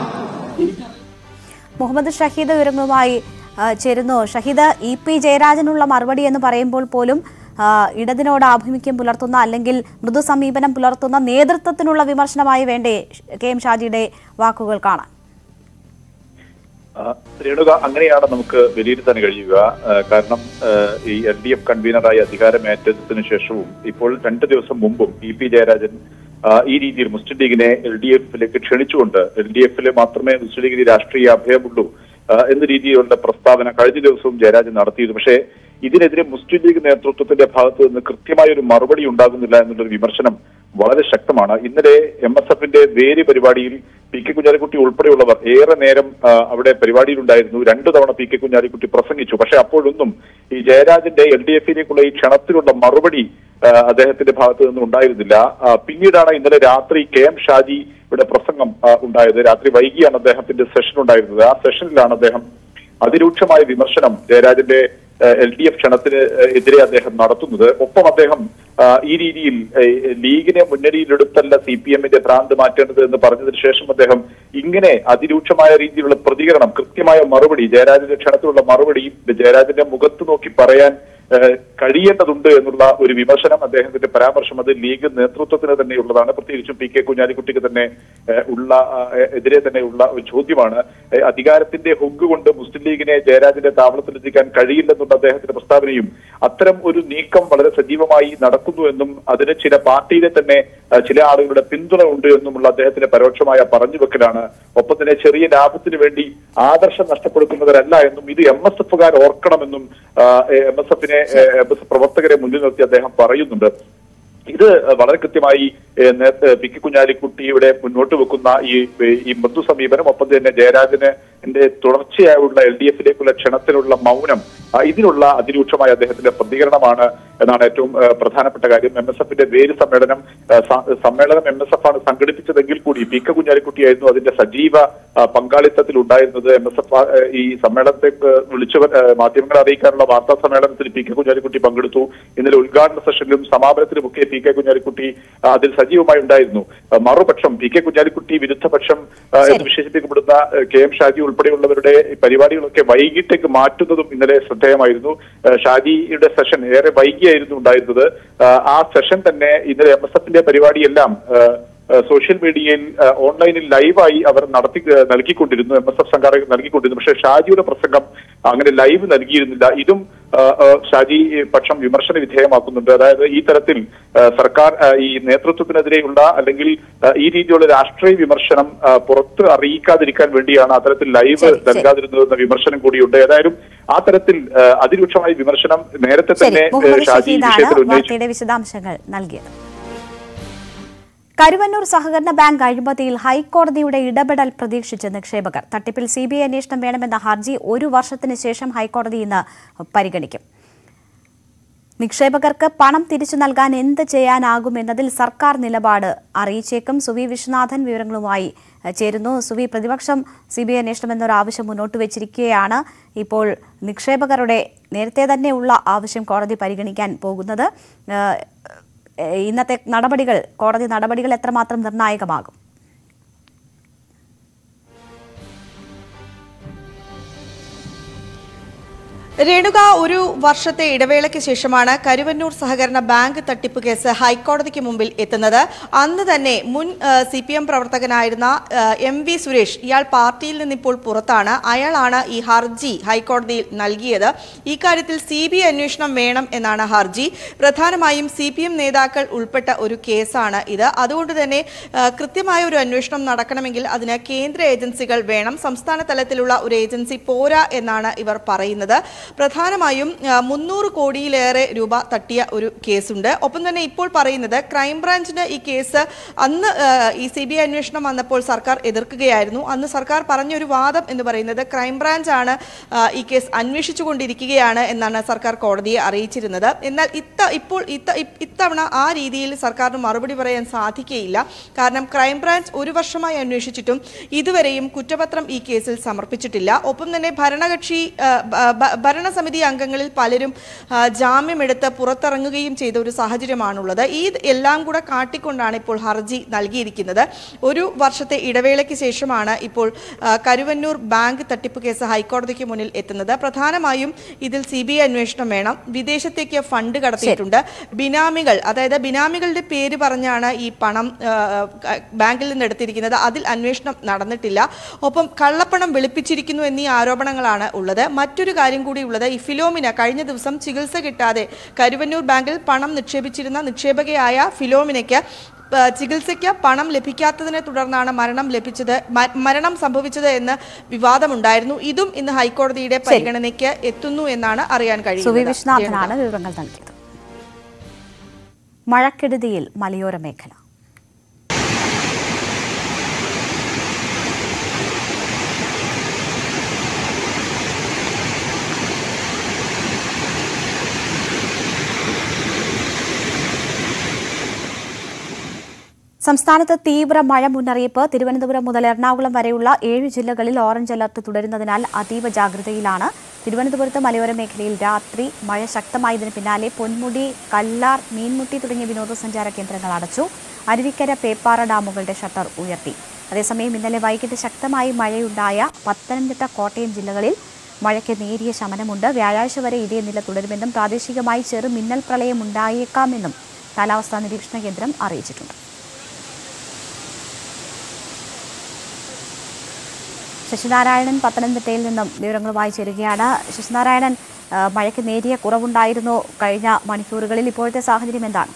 മുഹമ്മദ് ഷഹീദ് വിവരങ്ങളുമായി ആ, ചേരുന്നു ഷഹീദ് ഇ പി ജയരാജനുള്ള മറുപടി എന്ന് പറയുമ്പോൾ പോലും ആ, ഇടതിനോട് ആഭിമുഖ്യം പുലർത്തുന്ന അല്ലെങ്കിൽ മൃദു സമീപനം പുലർത്തുന്ന നേതൃത്വത്തിനുള്ള വിമർശനമായി വേണ്ടേ കെ എം ഷാജിയുടെ വാക്കുകൾ കാണാൻ ആ, രേണുക അങ്ങനെയാണ് നമുക്ക് വിലയിരുത്താൻ കഴിയുക ആ, കാരണം ആ, ഈ എൽ ഡി എഫ് കൺവീനറായി അധികാരമേറ്റതിനു ശേഷവും ഇപ്പോൾ രണ്ട് ദിവസം മുമ്പും ഇ പി ജയരാജൻ ആ, ഈ രീതിയിൽ മുസ്ലിം ലീഗിനെ എൽ ഡി എഫിലേക്ക് ക്ഷണിച്ചുകൊണ്ട് എൽ ഡി എഫിൽ മാത്രമേ മുസ്ലിം ലീഗിന് രാഷ്ട്രീയ അഭയമുള്ളൂ ആ, എന്ന രീതിയിലുള്ള പ്രസ്താവന കഴിഞ്ഞ ദിവസവും ജയരാജൻ നടത്തിയിരുന്നു പക്ഷേ ഇതിനെതിരെ മുസ്ലിം ലീഗ് നേതൃത്വത്തിന്റെ ഭാഗത്ത് നിന്ന് കൃത്യമായ ഒരു മറുപടി ഉണ്ടാകുന്നില്ല എന്നുള്ളൊരു വിമർശനം വളരെ ശക്തമാണ് ഇന്നലെ എം എസ് എഫിന്റെ വേര് പരിപാടിയിൽ പി കെ കുഞ്ഞാലിക്കുട്ടി ഉൾപ്പെടെയുള്ളവർ ഏറെ നേരം ആ, അവിടെ പരിപാടിയിലുണ്ടായിരുന്നു രണ്ടു തവണ പി കെ കുഞ്ഞാലിക്കുട്ടി പ്രസംഗിച്ചു പക്ഷെ അപ്പോഴൊന്നും ഈ ജയരാജന്റെ എൽ ഡി എഫിലേക്കുള്ള ഈ ക്ഷണത്തിലുള്ള മറുപടി ആ, അദ്ദേഹത്തിന്റെ ഭാഗത്ത് നിന്നും ഉണ്ടായിരുന്നില്ല ആ, പിന്നീടാണ് ഇന്നലെ രാത്രി കെ എം ഷാജി ഇവിടെ പ്രസംഗം ആ, ഉണ്ടായത് രാത്രി വൈകിയാണ് അദ്ദേഹത്തിന്റെ സെഷൻ ഉണ്ടായിരുന്നത് ആ സെഷനിലാണ് അദ്ദേഹം അതിരൂക്ഷമായ വിമർശനം ജയരാജന്റെ എൽ ഡി എഫ് ക്ഷണത്തിന് ഏഹ്, എതിരെ അദ്ദേഹം നടത്തുന്നത് ഒപ്പം അദ്ദേഹം ആ, ഈ രീതിയിൽ ഏഹ്, ലീഗിനെ മുന്നണിയിലെടുത്തല്ല സി പി എമ്മിന്റെ ഭ്രാന്ത് മാറ്റേണ്ടത് എന്ന് പറഞ്ഞതിന് ശേഷം അദ്ദേഹം ഇങ്ങനെ അതിരൂക്ഷമായ രീതിയിലുള്ള പ്രതികരണം കൃത്യമായ മറുപടി ജയരാജന്റെ ക്ഷണത്തിലുള്ള മറുപടി ജയരാജന്റെ മുഖത്ത് നോക്കി പറയാൻ ഏഹ്, കഴിയേണ്ടതുണ്ട് എന്നുള്ള ഒരു വിമർശനം അദ്ദേഹത്തിന്റെ പരാമർശം അത് ലീഗ് നേതൃത്വത്തിന് തന്നെയുള്ളതാണ് പ്രത്യേകിച്ചും പി കെ കുഞ്ഞാലിക്കുട്ടിക്ക് തന്നെ ഏഹ്, ഉള്ള ആ, ഏഹ്, എതിരെ തന്നെയുള്ള ഒരു ചോദ്യമാണ് ഏഹ്, അധികാരത്തിന്റെ ഹുങ്ക് കൊണ്ട് മുസ്ലിം ലീഗിനെ ജയരാജന്റെ താവളത്തിലെത്തിക്കാൻ കഴിയില്ലെന്നുള്ള അദ്ദേഹത്തിന്റെ പ്രസ്താവനയും അത്തരം ഒരു നീക്കം വളരെ സജീവമായി നടക്കുന്നു എന്നും അതിന് ചില പാർട്ടിയിലെ തന്നെ ആ, ചില ആളുകളുടെ പിന്തുണ ഉണ്ട് എന്നുമുള്ള അദ്ദേഹത്തിന്റെ പരോക്ഷമായ പറഞ്ഞുവെക്കലാണ് ഒപ്പം തന്നെ ചെറിയ ലാഭത്തിന് വേണ്ടി ആദർശം നഷ്ടപ്പെടുത്തുന്നവരല്ല എന്നും ഇത് എം എസ് എഫുകാർ ഓർക്കണമെന്നും എം എസ് എഫിനെ എം എസ് പ്രവർത്തകരെ മുന്നിൽ നിർത്തി അദ്ദേഹം പറയുന്നുണ്ട് ഇത് വളരെ കൃത്യമായി ഏഹ്, നേരത്തെ പി കെ കുഞ്ഞാലിക്കുട്ടിയുടെ മുന്നോട്ട് വെക്കുന്ന ഈ ഈ മൃദു സമീപനം ഒപ്പം തന്നെ ജയരാജന് എന്റെ തുടർച്ചയായുള്ള എൽ ഡി എഫിലേക്കുള്ള ക്ഷണത്തിനുള്ള മൗനം ആ, ഇതിനുള്ള അതിരൂക്ഷമായ അദ്ദേഹത്തിന്റെ പ്രതികരണമാണ് എന്നാണ് ഏറ്റവും ഏഹ്, പ്രധാനപ്പെട്ട കാര്യം എം എസ് എഫിന്റെ വേര് സമ്മേളനം ഏഹ്, സ- സമ്മേളനം എം എസ് എഫ് ആണ് സംഘടിപ്പിച്ചതെങ്കിൽ കൂടി പി കെ കുഞ്ഞാലിക്കുട്ടിയായിരുന്നു അതിന്റെ സജീവ ആ, പങ്കാളിത്തത്തിൽ ഉണ്ടായിരുന്നത് എം എസ് എഫ് ഈ സമ്മേളനത്തെ ഏഹ്, വിളിച്ചവർ ഏഹ്, മാധ്യമങ്ങളെ അറിയിക്കാനുള്ള വാർത്താ സമ്മേളനത്തിൽ പി കെ കുഞ്ഞാലിക്കുട്ടി പങ്കെടുത്തു ഇന്നലെ ഉദ്ഘാടന സെഷനിലും സമാപനത്തിലുമൊക്കെ പി കെ കുഞ്ഞാലിക്കുട്ടി ആ, അതിൽ സജീവമായി ഉണ്ടായിരുന്നു ആ, മറുപക്ഷം പി കെ കുഞ്ഞാലിക്കുട്ടി വിരുദ്ധപക്ഷം ആ, എന്ന് വിശേഷിപ്പിക്കപ്പെടുന്ന ഏഹ്, കെ എം ഷാജി ഉൾപ്പെടെയുള്ളവരുടെ പരിപാടികളൊക്കെ വൈകിട്ടേക്ക് മാറ്റുന്നതും ഇന്നലെ ശ്രദ്ധേയമായിരുന്നു ഏഹ്, ഷാജിയുടെ സെഷൻ ഏറെ വൈകിയായിരുന്നു ഉണ്ടായിരുന്നത് ആ, ആ സെഷൻ തന്നെ ഇന്നലെ എം എസ് എഫിന്റെ പരിപാടിയെല്ലാം ഏഹ്, ഏഹ് സോഷ്യൽ മീഡിയയിൽ ഏഹ് ഓൺലൈനിൽ ലൈവായി അവർ നടത്തി ഏഹ് നൽകിക്കൊണ്ടിരുന്നു എം എസ് എഫ് സംഘാടകർ നൽകിക്കൊണ്ടിരുന്നു പക്ഷേ ഷാജിയുടെ പ്രസംഗം അങ്ങനെ ലൈവ് നൽകിയിരുന്നില്ല ഇതും ഏഹ് ഏഹ് ഷാജി പക്ഷം വിമർശന വിധേയമാക്കുന്നുണ്ട് അതായത് ഈ തരത്തിൽ ഏഹ് സർക്കാർ ഏഹ് ഈ നേതൃത്വത്തിനെതിരെയുള്ള അല്ലെങ്കിൽ ഏഹ് ഈ രീതിയിലുള്ള രാഷ്ട്രീയ വിമർശനം ഏഹ് പുറത്ത് അറിയിക്കാതിരിക്കാൻ വേണ്ടിയാണ് അത്തരത്തിൽ ലൈവ് ശരി, ശരി. നൽകാതിരുന്നതെന്ന വിമർശനം കൂടിയുണ്ട് ഏതായാലും ആ തരത്തിൽ ഏഹ് അതിരൂക്ഷമായ വിമർശനം നേരത്തെ ശരി തന്നെ ഏഹ് മുഹമ്മദ് ഷാജി ഈ ഷഹീദാണ് വിഷയത്തിൽ ഉന്നയിച്ചു വാർത്തയുടെ വിശദാംശങ്ങൾ നൽകിയത് കരുവന്നൂർ സഹകരണ ബാങ്ക് അഴിമതിയിൽ ഹൈക്കോടതിയുടെ ഇടപെടൽ പ്രതീക്ഷിച്ച് നിക്ഷേപകർ തട്ടിപ്പിൽ സി ബി ഐ അന്വേഷണം വേണമെന്ന ഹർജി ഒരു വർഷത്തിന് ശേഷം ഹൈക്കോടതി ഇന്ന് പരിഗണിക്കും നിക്ഷേപകർക്ക് പണം തിരിച്ചു നൽകാൻ എന്ത് ചെയ്യാനാകുമെന്നതിൽ സർക്കാർ നിലപാട് അറിയിച്ചേക്കും സുവി വിശ്വനാഥൻ വിവരങ്ങളുമായി ഏഹ്, ചേരുന്നു സുവി പ്രതിപക്ഷം സി ബി ഐ അന്വേഷണം എന്നൊരു ആവശ്യം മുന്നോട്ട് വെച്ചിരിക്കുകയാണ് ഇപ്പോൾ നിക്ഷേപകരുടെ നേരത്തെ തന്നെയുള്ള ആവശ്യം കോടതി പരിഗണിക്കാൻ പോകുന്നത് ഏഹ്, ഏഹ്, ഇന്നത്തെ നടപടികൾ കോടതി നടപടികൾ എത്രമാത്രം നിർണായകമാകും രേണുക ഒരു വർഷത്തെ ഇടവേളയ്ക്ക് ശേഷമാണ് കരുവന്നൂർ സഹകരണ ബാങ്ക് തട്ടിപ്പ് കേസ് ഹൈക്കോടതിക്ക് മുമ്പിൽ എത്തുന്നത് അന്ന് തന്നെ മുൻ സി പി എം പ്രവർത്തകനായിരുന്ന ആ, എം വി സുരേഷ് ഇയാൾ പാർട്ടിയിൽ നിന്നിപ്പോൾ പുറത്താണ് അയാളാണ് ഈ ഹർജി ഹൈക്കോടതിയിൽ നൽകിയത് ഈ കാര്യത്തിൽ സി ബി ഐ അന്വേഷണം വേണം എന്നാണ് ഹർജി പ്രധാനമായും സി പി എം നേതാക്കൾ ഉൾപ്പെട്ട ഒരു കേസാണ് ഇത് അതുകൊണ്ട് തന്നെ ആ, കൃത്യമായ ഒരു അന്വേഷണം നടക്കണമെങ്കിൽ അതിന് കേന്ദ്ര ഏജൻസികൾ വേണം സംസ്ഥാന തലത്തിലുള്ള ഒരു ഏജൻസി പോരാ എന്നാണ് ഇവർ പറയുന്നത് പ്രധാനമായും ആ, മുന്നൂറ് കോടിയിലേറെ രൂപ തട്ടിയ ഒരു കേസുണ്ട് ഒപ്പം തന്നെ ഇപ്പോൾ പറയുന്നത് ക്രൈംബ്രാഞ്ചിന് ഈ കേസ് അന്ന് ആ, ഈ സി ബി ഐ അന്വേഷണം വന്നപ്പോൾ സർക്കാർ എതിർക്കുകയായിരുന്നു അന്ന് സർക്കാർ പറഞ്ഞൊരു വാദം എന്ന് പറയുന്നത് ക്രൈംബ്രാഞ്ചാണ് ആ, ഈ കേസ് അന്വേഷിച്ചുകൊണ്ടിരിക്കുകയാണ് എന്നാണ് സർക്കാർ കോടതിയെ അറിയിച്ചിരുന്നത് എന്നാൽ ഇത്ത ഇപ്പോൾ ഇത്ത ഇ- ഇത്തവണ ആ രീതിയിൽ സർക്കാരിന് മറുപടി പറയാൻ സാധിക്കുകയില്ല കാരണം ക്രൈംബ്രാഞ്ച് ഒരു വർഷമായി അന്വേഷിച്ചിട്ടും ഇതുവരെയും കുറ്റപത്രം ഈ കേസിൽ സമർപ്പിച്ചിട്ടില്ല ഒപ്പം തന്നെ ഭരണകക്ഷി ആ, ബ- ബ- ഭരണസമിതി അംഗങ്ങളിൽ പലരും ആ, ജാമ്യമെടുത്ത് പുറത്തിറങ്ങുകയും ചെയ്ത ഒരു സാഹചര്യമാണുള്ളത് ഈ എല്ലാം കൂടെ കാട്ടിക്കൊണ്ടാണ് ഇപ്പോൾ ഹർജി നൽകിയിരിക്കുന്നത് ഒരു വർഷത്തെ ഇടവേളയ്ക്ക് ശേഷമാണ് ഇപ്പോൾ ആ, കരുവന്നൂർ ബാങ്ക് തട്ടിപ്പ് കേസ് ഹൈക്കോടതിക്ക് മുന്നിൽ എത്തുന്നത് പ്രധാനമായും ഇതിൽ സി ബി ഐ അന്വേഷണം വേണം വിദേശത്തേക്ക് ഫണ്ട് കടത്തിയിട്ടുണ്ട് ബിനാമികൾ അതായത് ബിനാമികളുടെ പേര് പറഞ്ഞാണ് ഈ പണം ആ, ആ, ബാങ്കിൽ നിന്ന് എടുത്തിരിക്കുന്നത് അതിൽ അന്വേഷണം നടന്നിട്ടില്ല ഒപ്പം കള്ളപ്പണം വെളുപ്പിച്ചിരിക്കുന്നു എന്നീ ആരോപണങ്ങളാണ് ഉള്ളത് മറ്റൊരു കാര്യം കൂടി ഉള്ളത് ഈ ഫിലോമിന കഴിഞ്ഞ ദിവസം ചികിത്സ കിട്ടാതെ കരുവന്നൂർ ബാങ്കിൽ പണം നിക്ഷേപിച്ചിരുന്ന നിക്ഷേപകയായ ഫിലോമിനയ്ക്ക് ആ, ചികിത്സയ്ക്ക് പണം ലഭിക്കാത്തതിനെ തുടർന്നാണ് മരണം ലഭിച്ചത് മ- മരണം സംഭവിച്ചത് എന്ന് വിവാദമുണ്ടായിരുന്നു ഇതും ഇന്ന് ഹൈക്കോടതിയുടെ പരിഗണനയ്ക്ക് എത്തുന്നു എന്നാണ് അറിയാൻ സുവി കഴിയുന്നത് വിശ്വനാഥനാണ് വിവരങ്ങൾ നൽകിയത് മഴക്കെടുതിയിൽ മലയോര മേഖല സംസ്ഥാനത്ത് തീവ്ര മഴ മുന്നറിയിപ്പ് തിരുവനന്തപുരം മുതൽ എറണാകുളം വരെയുള്ള ഏഴ് ജില്ലകളിൽ ഓറഞ്ച് അലർട്ട് തുടരുന്നതിനാൽ അതീവ ജാഗ്രതയിലാണ് തിരുവനന്തപുരത്ത് മലയോര മേഖലയിൽ രാത്രി മഴ ശക്തമായതിന് പിന്നാലെ പൊന്മുടി കല്ലാർ മീൻമുട്ടി തുടങ്ങിയ വിനോദസഞ്ചാര കേന്ദ്രങ്ങൾ അടച്ചു അരുവിക്കര പേപ്പാറ ഡാമുകളുടെ ഷട്ടർ ഉയർത്തി അതേസമയം ഇന്നലെ വൈകിട്ട് ശക്തമായി മഴയുണ്ടായ പത്തനംതിട്ട കോട്ടയം ജില്ലകളിൽ മഴയ്ക്ക് നേരിയ ശമനമുണ്ട് വ്യാഴാഴ്ച വരെ ഇതേ നില തുടരുമെന്നും പ്രാദേശികമായി ചെറു മിന്നൽ പ്രളയം ഉണ്ടായേക്കാമെന്നും കാലാവസ്ഥാ നിരീക്ഷണ കേന്ദ്രം അറിയിച്ചിട്ടുണ്ട് ശശിനാരായണൻ പത്തനംതിട്ടയിൽ നിന്നും വിവരങ്ങളുമായി ചേരുകയാണ് ശശിനാരായണൻ ആ, മഴയ്ക്ക് നേരിയ കുറവുണ്ടായിരുന്നു കഴിഞ്ഞ മണിക്കൂറുകളിൽ ഇപ്പോഴത്തെ സാഹചര്യം എന്താണ്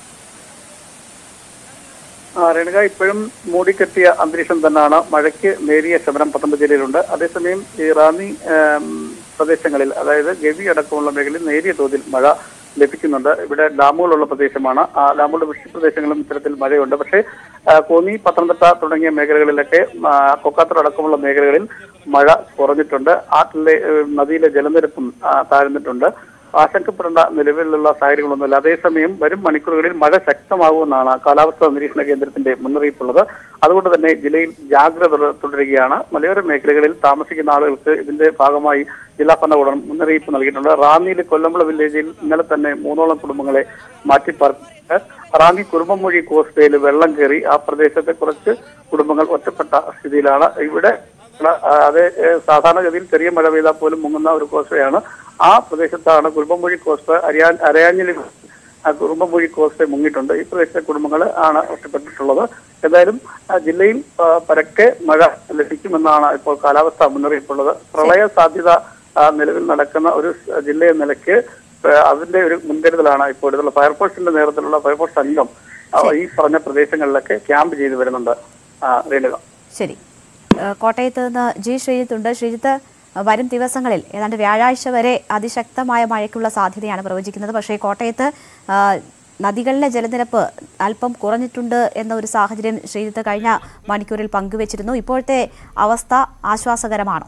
ആ, രേണുക ഇപ്പോഴും മൂടിക്കെട്ടിയ അന്തരീക്ഷം തന്നെയാണ് മഴയ്ക്ക് നേരിയ ശമനം പത്തനംതിട്ട ജില്ലയിലുണ്ട് അതേസമയം ഈ റാന്നി ഏം, പ്രദേശങ്ങളിൽ അതായത് ഗവി അടക്കമുള്ള മേഖലയിൽ നേരിയ തോതിൽ മഴ ലഭിക്കുന്നുണ്ട് ഇവിടെ ഡാമുകളുള്ള പ്രദേശമാണ് ആ ഡാമുകളുടെ വൃഷ്ടി പ്രദേശങ്ങളും ഇത്തരത്തിൽ മഴയുണ്ട് പക്ഷേ ആ, കോന്നി പത്തനംതിട്ട തുടങ്ങിയ മേഖലകളിലൊക്കെ ആ, കൊക്കാത്തൂർ അടക്കമുള്ള മേഖലകളിൽ മഴ കുറഞ്ഞിട്ടുണ്ട് ആറ്റിലെ ഏ, നദിയിലെ ജലനിരപ്പും ആ, താഴ്ന്നിട്ടുണ്ട് ആശങ്കപ്പെടേണ്ട നിലവിലുള്ള സാഹചര്യങ്ങളൊന്നുമില്ല അതേസമയം വരും മണിക്കൂറുകളിൽ മഴ ശക്തമാകുമെന്നാണ് കാലാവസ്ഥാ നിരീക്ഷണ കേന്ദ്രത്തിന്റെ മുന്നറിയിപ്പുള്ളത് അതുകൊണ്ട് തന്നെ ജില്ലയിൽ ജാഗ്രത തുട- തുടരുകയാണ് മലയോര മേഖലകളിൽ താമസിക്കുന്ന ആളുകൾക്ക് ഇതിന്റെ ഭാഗമായി ജില്ലാ ഭരണകൂടം മുന്നറിയിപ്പ് നൽകിയിട്ടുണ്ട് റാന്നിയിലെ കൊല്ലമ്പുള വില്ലേജിൽ ഇന്നലെ തന്നെ മൂന്നോളം കുടുംബങ്ങളെ മാറ്റിപ്പാർപ്പിച്ചിട്ട് റാന്നി കുറുമ്പമൊഴി കോസ്റ്റയിൽ വെള്ളം കയറി ആ പ്രദേശത്തെ കുറച്ച് കുടുംബങ്ങൾ ഒറ്റപ്പെട്ട സ്ഥിതിയിലാണ് ഇവിടെ ഉള്ള, ആ, അത് ഏഹ്, സാധാരണഗതിയിൽ ചെറിയ മഴ പെയ്താൽ പോലും മുങ്ങുന്ന ഒരു കോസ്റ്റയാണ് ആ പ്രദേശത്താണ് കുറുമ്പംപുഴി കോസ്റ്റ് അരിയാ അരയാഞ്ഞിൽ ആ കുറുമ്പംപുഴി കോസ്റ്റ് മുങ്ങിയിട്ടുണ്ട് ഈ പ്രദേശത്തെ കുടുംബങ്ങൾ ആണ് ഒറ്റപ്പെട്ടിട്ടുള്ളത് എന്തായാലും ആ, ജില്ലയിൽ ആ, പരക്കെ മഴ ലഭിക്കുമെന്നാണ് ഇപ്പോൾ കാലാവസ്ഥാ മുന്നറിയിപ്പുള്ളത് പ്രളയ സാധ്യത ആ, നിലവിൽ നടക്കുന്ന ഒരു സ് ജില്ല എന്ന നിലയ്ക്ക് ആ, അതിന്റെ ഒരു മുൻകരുതലാണ് ഇപ്പോൾ എടുത്തുള്ള ഫയർഫോഴ്സിന്റെ നേതൃത്വത്തിലുള്ള ഫയർഫോഴ്സ് സംഘം ആ, ഈ പറഞ്ഞ പ്രദേശങ്ങളിലൊക്കെ ക്യാമ്പ് ചെയ്തു വരുന്നുണ്ട് ആ, രേണുക ശരി ആ, കോട്ടയത്ത് നിന്ന് ജി ശ്രീജിത്ത് ഉണ്ട് ശ്രീജിത്ത് ആ, വരും ദിവസങ്ങളിൽ ഏതാണ്ട് വ്യാഴാഴ്ച വരെ അതിശക്തമായ മഴയ്ക്കുള്ള സാധ്യതയാണ് പ്രവചിക്കുന്നത് പക്ഷേ കോട്ടയത്ത് ആ, നദികളിലെ ജലനിരപ്പ് അല്പം കുറഞ്ഞിട്ടുണ്ട് എന്ന ഒരു സാഹചര്യം ശ്രീജിത്ത് കഴിഞ്ഞ മണിക്കൂറിൽ പങ്കുവച്ചിരുന്നു ഇപ്പോഴത്തെ അവസ്ഥ ആശ്വാസകരമാണോ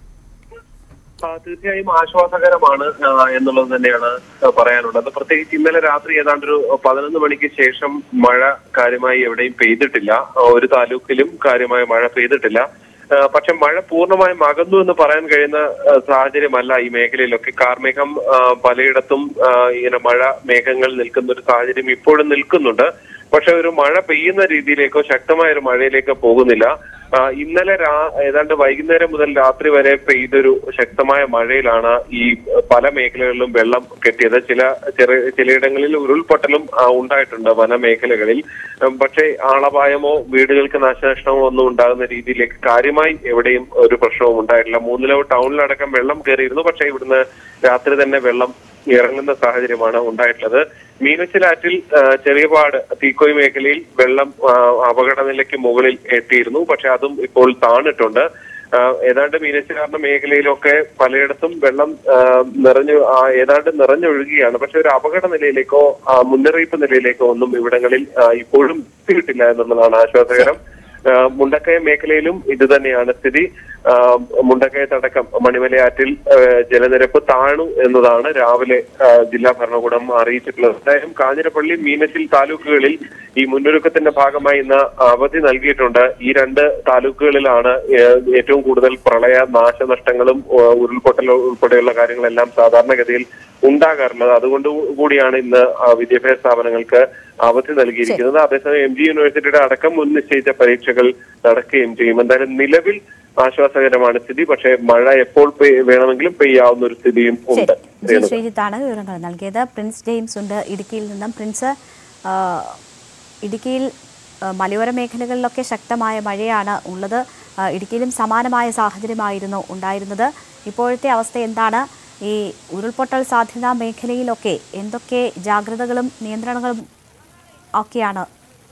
ആ, തീർച്ചയായും ആശ്വാസകരമാണ് ആ, എന്നുള്ളത് തന്നെയാണ് ആ, പറയാനുള്ളത് പ്രത്യേകിച്ച് ഇന്നലെ രാത്രി ഏതാണ്ട് ഒരു പതിനൊന്ന് മണിക്ക് ശേഷം മഴ കാര്യമായി എവിടെയും പെയ്തിട്ടില്ല ആ, ഒരു താലൂക്കിലും കാര്യമായ മഴ പെയ്തിട്ടില്ല ആ, പക്ഷെ മഴ പൂർണ്ണമായും അകന്നു എന്ന് പറയാൻ കഴിയുന്ന ആ, സാഹചര്യമല്ല ഈ മേഖലയിലൊക്കെ കാർമേഘം ആ, പലയിടത്തും ആ, ഇങ്ങനെ മഴ മേഘങ്ങൾ നിൽക്കുന്ന ഒരു സാഹചര്യം ഇപ്പോഴും നിൽക്കുന്നുണ്ട് പക്ഷെ ഒരു മഴ പെയ്യുന്ന രീതിയിലേക്കോ ശക്തമായ ഒരു മഴയിലേക്കോ പോകുന്നില്ല ആ, ഇന്നലെ രാ ഏതാണ്ട് വൈകുന്നേരം മുതൽ രാത്രി വരെ പെയ്തൊരു ശക്തമായ മഴയിലാണ് ഈ പല മേഖലകളിലും വെള്ളം കെട്ടിയത് ചില ചെറിയ ചിലയിടങ്ങളിൽ ഉരുൾപൊട്ടലും ആ, ഉണ്ടായിട്ടുണ്ട് വനമേഖലകളിൽ ഉം, പക്ഷേ ആളപായമോ വീടുകൾക്ക് നാശനഷ്ടമോ ഒന്നും ഉണ്ടാകുന്ന രീതിയിലേക്ക് കാര്യമായി എവിടെയും ഒരു പ്രശ്നവും ഉണ്ടായിട്ടില്ല മൂന്നിലവ് ടൗണിലടക്കം വെള്ളം കയറിയിരുന്നു പക്ഷേ ഇവിടുന്ന് രാത്രി തന്നെ വെള്ളം ഇറങ്ങുന്ന സാഹചര്യമാണ് ഉണ്ടായിട്ടുള്ളത് മീനച്ചിലാറ്റിൽ ആ, ചെറിയപാട് തീക്കോയ് മേഖലയിൽ വെള്ളം ആ, അപകടനിലയ്ക്ക് മുകളിൽ എത്തിയിരുന്നു പക്ഷെ അതും ഇപ്പോൾ താണിട്ടുണ്ട് ആ, ഏതാണ്ട് മീനച്ചിലാറിന്റെ മേഖലയിലൊക്കെ പലയിടത്തും വെള്ളം ആ, നിറഞ്ഞു ആ, ഏതാണ്ട് നിറഞ്ഞൊഴുകുകയാണ് പക്ഷെ ഒരു അപകട നിലയിലേക്കോ ആ, മുന്നറിയിപ്പ് നിലയിലേക്കോ ഒന്നും ഇവിടങ്ങളിൽ ആ, ഇപ്പോഴും എത്തിയിട്ടില്ല എന്നുള്ളതാണ് ആശ്വാസകരം ആ, മുണ്ടക്കയ മേഖലയിലും ഇത് തന്നെയാണ് സ്ഥിതി ആ, മുണ്ടക്കയത്തടക്കം മണിമലയാറ്റിൽ ആ, ജലനിരപ്പ് താണു എന്നതാണ് രാവിലെ ആ, ജില്ലാ ഭരണകൂടം അറിയിച്ചിട്ടുള്ളത് എന്തായാലും കാഞ്ഞിരപ്പള്ളി മീനച്ചിൽ താലൂക്കുകളിൽ ഈ മുന്നൊരുക്കത്തിന്റെ ഭാഗമായി ഇന്ന് അവധി നൽകിയിട്ടുണ്ട് ഈ രണ്ട് താലൂക്കുകളിലാണ് ഏ, ഏറ്റവും കൂടുതൽ പ്രളയ നാശനഷ്ടങ്ങളും ആ, ഉരുൾപൊട്ടൽ ഉൾപ്പെടെയുള്ള കാര്യങ്ങളെല്ലാം സാധാരണഗതിയിൽ ഉണ്ടാകാറുള്ളത് അതുകൊണ്ട് കൂടിയാണ് ഇന്ന് ആ, വിദ്യാഭ്യാസ സ്ഥാപനങ്ങൾക്ക് അവധി നൽകിയിരിക്കുന്നത് അതേസമയം എം ജി യൂണിവേഴ്സിറ്റിയുടെ അടക്കം മുൻ നിശ്ചയിച്ച പരീക്ഷകൾ നടക്കുകയും ചെയ്യും എന്തായാലും നിലവിൽ ആശ്വാസകരമാണ് സ്ഥിതി പക്ഷേ മഴ എപ്പോൾ പെയ്- വേണമെങ്കിലും പെയ്യാവുന്ന ഒരു സ്ഥിതിയും ഉണ്ട് ശരി ജി ശ്രീജിത്താണ് വിവരങ്ങൾ നൽകിയത് പ്രിൻസ് ജെയിംസ് ഉണ്ട് ഇടുക്കിയിൽ നിന്നും പ്രിൻസ് ആ, ഇടുക്കിയിൽ ആ, മലയോര മേഖലകളിലൊക്കെ ശക്തമായ മഴയാണ് ഉള്ളത് ആ, ഇടുക്കിയിലും സമാനമായ സാഹചര്യമായിരുന്നു ഉണ്ടായിരുന്നത് ഇപ്പോഴത്തെ അവസ്ഥ എന്താണ് ഈ ഉരുൾപൊട്ടൽ സാധ്യതാ മേഖലയിലൊക്കെ എന്തൊക്കെ ജാഗ്രതകളും നിയന്ത്രണങ്ങളും ഒക്കെയാണ്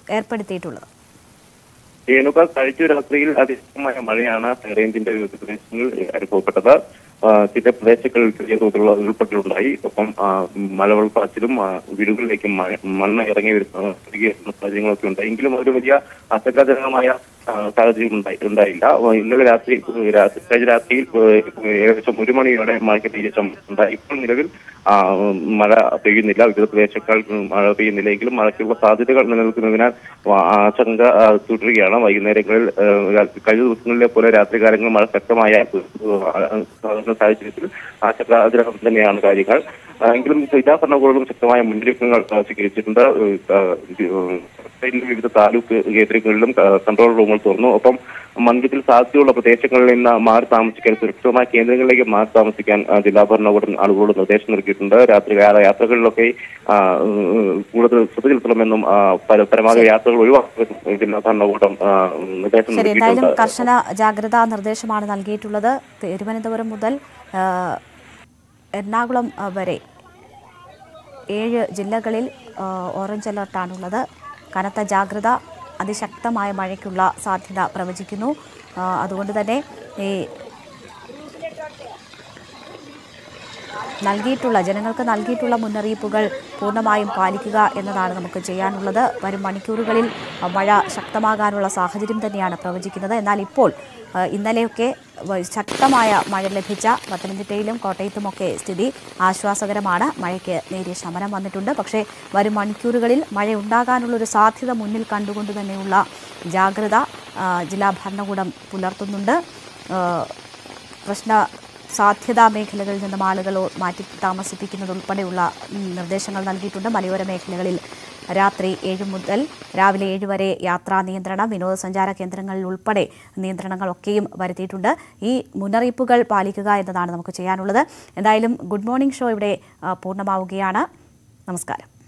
ഏർപ്പെടുത്തിയിട്ടുള്ളത് രേണുക കഴിഞ്ഞ രാത്രിയിൽ അതിശക്തമായ മഴയാണ് റേഞ്ചിന്റെ വിവിധ പ്രദേശങ്ങളിൽ അനുഭവപ്പെട്ടത് ആ, ചില പ്രദേശങ്ങളിൽ ചെറിയ തോതിലുള്ള ഉരുൾപൊട്ടലുണ്ടായി ഒപ്പം ആ, മലവെള്ളപ്പാച്ചിലും ആ, വീടുകളിലേക്ക് മഴ- മണ്ണ് ഇറങ്ങി വരുന്ന ചെറിയ സാഹചര്യങ്ങളൊക്കെ ഉണ്ടായി എങ്കിലും ഒരു വലിയ ആശങ്കാജനകമായ ആ, സാഹചര്യം ഉണ്ടായി ഉണ്ടായില്ല ആ, ഇന്നലെ രാത്രി ഏ, രാത്രി കഴിഞ്ഞ രാത്രിയിൽ ഏ, ഏകദേശം ഒരു മണിയോടെ മഴയ്ക്ക് തീരെ ഉണ്ടായി ഇപ്പോൾ നിലവിൽ ആ, മഴ പെയ്യുന്നില്ല വിവിധ പ്രദേശങ്ങൾ മഴ പെയ്യുന്നില്ല എങ്കിലും മഴയ്ക്കുള്ള സാധ്യതകൾ നിലനിൽക്കുന്നതിനാൽ വ- ആശങ്ക ആ, തുടരുകയാണ് വൈകുന്നേരങ്ങളിൽ ആ, കഴിഞ്ഞ ദിവസങ്ങളിലെ പോലെ രാത്രികാലങ്ങളിൽ മഴ ശക്തമായ ആ, സാധാരണ സാഹചര്യത്തിൽ ആശങ്കാജനകം തന്നെയാണ് കാര്യങ്ങൾ ആ, എങ്കിലും ജില്ലാ ഭരണകൂടവും ശക്തമായ മുന്നൊരുക്കങ്ങൾ ആ, സ്വീകരിച്ചിട്ടുണ്ട് ആ, ജില്ലയിലെ വിവിധ താലൂക്ക് കേന്ദ്രങ്ങളിലും ആ, കൺട്രോൾ റൂമുകൾ തുറന്നു ഒപ്പം മണ്ണിടിച്ചിൽ സാധ്യതയുള്ള പ്രദേശങ്ങളിൽ നിന്ന് മാറി താമസിക്കാൻ സുരക്ഷിതമായ കേന്ദ്രങ്ങളിലേക്ക് മാറി താമസിക്കാൻ ആ, ജില്ലാ ഭരണകൂടം ആളുകളോട് നിർദ്ദേശം നൽകിയിട്ടുണ്ട് രാത്രികാല യാത്രകളിലൊക്കെ ആ, ഉം, കൂടുതൽ ശ്രദ്ധ ചെലുത്തണമെന്നും ആ, പര- പരമാവധി യാത്രകൾ ഒഴിവാക്കുമെന്നും ജില്ലാ ഭരണകൂടം ആ, നിർദ്ദേശം ശരി എന്തായാലും നൽകിയിട്ടുണ്ട് കർശന ജാഗ്രതാ നിർദ്ദേശമാണ് നൽകിയിട്ടുള്ളത് തിരുവനന്തപുരം മുതൽ ആ, എറണാകുളം ആ, വരെ ഏഴ് ജില്ലകളിൽ ആ, ഓറഞ്ച് അലർട്ടാണുള്ളത് കനത്ത ജാഗ്രത അതിശക്തമായ മഴയ്ക്കുള്ള സാധ്യത പ്രവചിക്കുന്നു ആ, അതുകൊണ്ട് തന്നെ ഈ നൽകിയിട്ടുള്ള ജനങ്ങൾക്ക് നൽകിയിട്ടുള്ള മുന്നറിയിപ്പുകൾ പൂർണ്ണമായും പാലിക്കുക എന്നതാണ് നമുക്ക് ചെയ്യാനുള്ളത് വരും മണിക്കൂറുകളിൽ അഹ്, മഴ ശക്തമാകാനുള്ള സാഹചര്യം തന്നെയാണ് പ്രവചിക്കുന്നത് എന്നാൽ ഇപ്പോൾ അഹ്, ഇന്നലെയൊക്കെ വ- ശക്തമായ മഴ ലഭിച്ച പത്തനംതിട്ടയിലും കോട്ടയത്തുമൊക്കെ സ്ഥിതി ആശ്വാസകരമാണ് മഴയ്ക്ക് നേരിയ ശമനം വന്നിട്ടുണ്ട് പക്ഷേ വരും മണിക്കൂറുകളിൽ മഴ ഉണ്ടാകാനുള്ളൊരു സാധ്യത മുന്നിൽ കണ്ടുകൊണ്ട് തന്നെയുള്ള ജാഗ്രത ആ, ജില്ലാ ഭരണകൂടം പുലർത്തുന്നുണ്ട് ആ, പ്രശ്ന സാധ്യതാ മേഖലകളിൽ നിന്നും ആളുകളോ മാറ്റി താമസിപ്പിക്കുന്നത് ഉൾപ്പെടെയുള്ള ഉം, നിർദ്ദേശങ്ങൾ നൽകിയിട്ടുണ്ട് മലയോര മേഖലകളിൽ രാത്രി ഏഴ് മുതൽ രാവിലെ ഏഴ് വരെ യാത്രാ നിയന്ത്രണം വിനോദസഞ്ചാര കേന്ദ്രങ്ങളിൽ ഉൾപ്പെടെ നിയന്ത്രണങ്ങളൊക്കെയും വരുത്തിയിട്ടുണ്ട് ഈ മുന്നറിയിപ്പുകൾ പാലിക്കുക എന്നതാണ് നമുക്ക് ചെയ്യാനുള്ളത് എന്തായാലും ഗുഡ് മോർണിംഗ് ഷോ ഇവിടെ ആ, പൂർണ്ണമാവുകയാണ് നമസ്കാരം